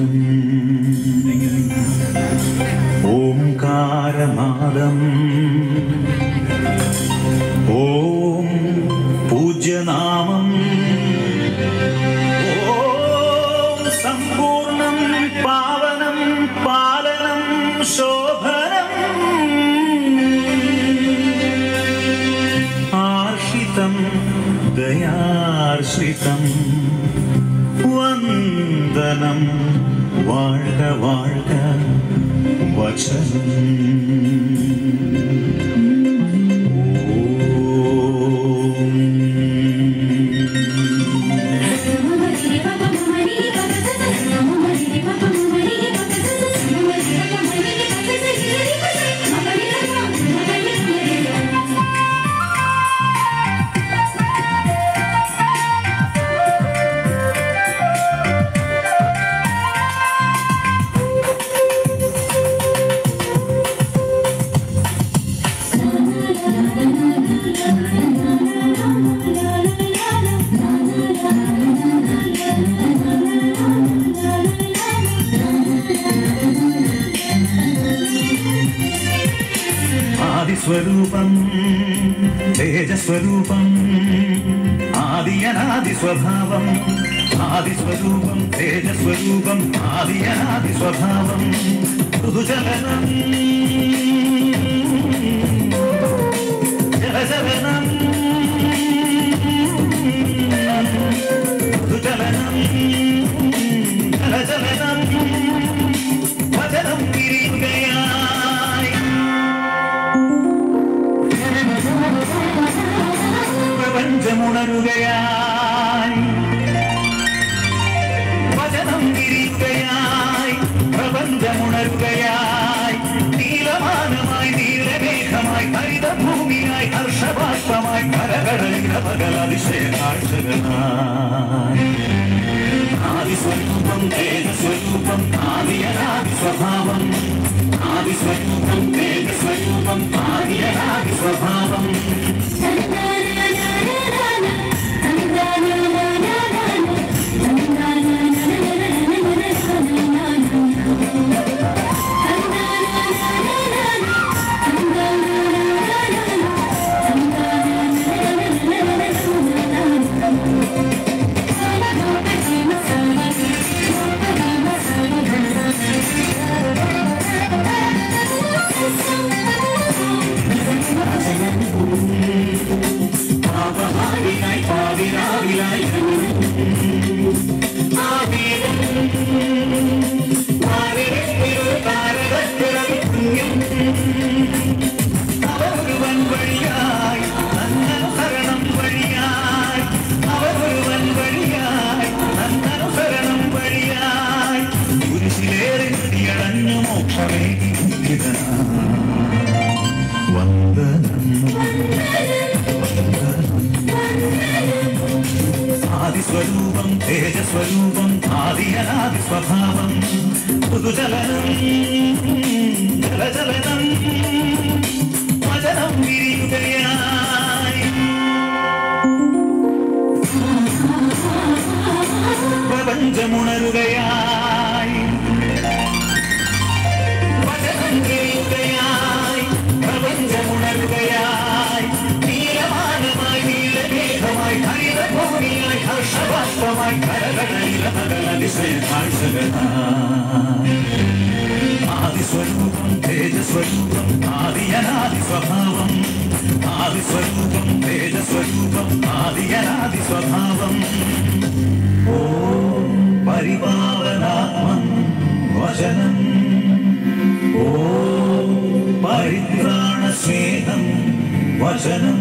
വചനം ഓംകാരനാദം ഓം പൂജ്യനാമം ഓം സമ്പൂർണം പാവനം പാലനം ശോഭനം ആർഷിതം ദയാർഷിതം വന്ദനം വാഴ്ക വാഴ്ക വചനം ഓം ആദിസ്വരൂപം തേജസ്വരൂപം ആദിയനാദി സ്വഭാവം ആദിസ്വരൂപം തേജസ്വരൂപം ആദിയനാദി സ്വഭാവം ഋതുചലനം ജലചലനം ഋതുചലനം ജലചലനം വചനം തിരികയായി പ്രപഞ്ചമുണരുകയായി വചനം തിരികയായി പ്രപഞ്ചമുണരുകയായി നീലമാനമായി നീലമേഘമായി ഹരിതഭൂമിയായി ഹർഷബാഷ്പമായി കരകടലിരപകലതിശയ കാഴ്ചകളായി ആദിസ്വരൂപം തേജസ്വരൂപം ആദിയനാദി സ്വഭാവം ആദിസ്വരൂപം തേജസ്വരൂപം ആദിയനാദി സ്വഭാവം പാപഹാരിയായി പാവിരാവിലായി അവരൊരുവൻ വഴിയായി നന്നനുസരണം വഴിയായി അവരൊരുവൻ വഴിയായി നന്നനുസരണം വഴിയായി കുരിശിലേറെ അടിയടഞ്ഞു മോക്ഷമേകി വന്ദനം ആദിസ്വരൂപം തേജസ്വരൂപം ആദിയനാദി സ്വഭാവം ഋതുചലനം ജലചലനം വചനം വിരിയുകയായി പ്രപഞ്ചമുണരുകയായി വചനം വിരിയുകയായി പ്രപഞ്ചമുണരുകയായി നീലമാനമായി നീലമേഘമായി ഹരിതഭൂമിയായി ഹർഷബാഷ്പമായി കരകടലിലമകലതിശയ കാഴ്ചകളായി ആദിസ്വരൂപം തേജസ്വരൂപം ആദിയനാദി സ്വഭാവം ആദിസ്വരൂപം തേജസ്വരൂപം ആദിയനാദി സ്വഭാവം ഓം പരിപാവനാത്മൻ വചനം ഓം പരിത്രാണസ്നേഹം വചനം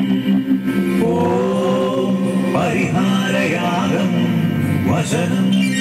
ഓം പരിഹാരയാഗം വചനം